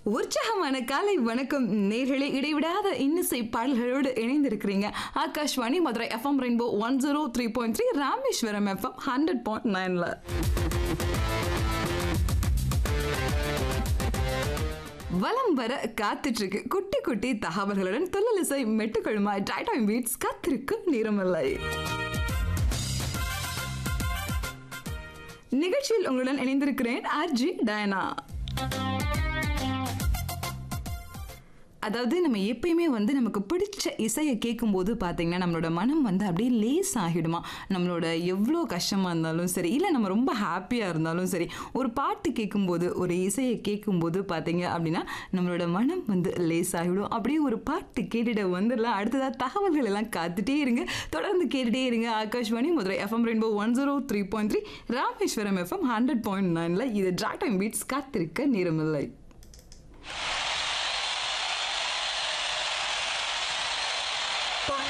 உற்சாகமான காலை வணக்கம் நேர்களே இடைவிடாத இன்னிசை பாடல்களோடு இணைந்திருக்கிறீங்க Akashvani Madurai FM rainbow one zero three point three Rameswaram FM hundred point நைன்ல வலம் வர காத்துட்டு இருக்கு குட்டி குட்டி தகவல்களுடன் துள்ளலிசை மெட்டுக்கழுமா டைட்டாம் பீட்ஸ் காத்திருக்கு நேரமில்லை நிகழ்ச்சியில் உங்களுடன் இணைந்திருக்கிறேன் ஆர்ஜி டயனா அதாவது நம்ம எப்பயுமே வந்து நமக்கு பிடிச்ச இசையை கேட்கும்போது பார்த்தீங்கன்னா நம்மளோட மனம் வந்து அப்படியே லேஸ் ஆகிடுமா நம்மளோட எவ்வளோ கஷ்டமாக இருந்தாலும் சரி இல்லை நம்ம ரொம்ப ஹாப்பியாக இருந்தாலும் சரி ஒரு பாட்டு கேட்கும்போது ஒரு இசையை கேட்கும்போது பார்த்தீங்க அப்படின்னா நம்மளோட மனம் வந்து லேஸ் ஆகிடும் அப்படியே ஒரு பாட்டு கேட்டுட்டு வந்துடலாம் அடுத்ததாக தகவல்கள் எல்லாம் காத்துட்டே இருங்க தொடர்ந்து கேட்டுட்டே இருங்க Akashvani Madurai FM rainbow one zero three point three Rameswaram FM hundred point நைனில் இது டிராக் டைம் பீட்ஸ் காத்திருக்க நேரமில்லை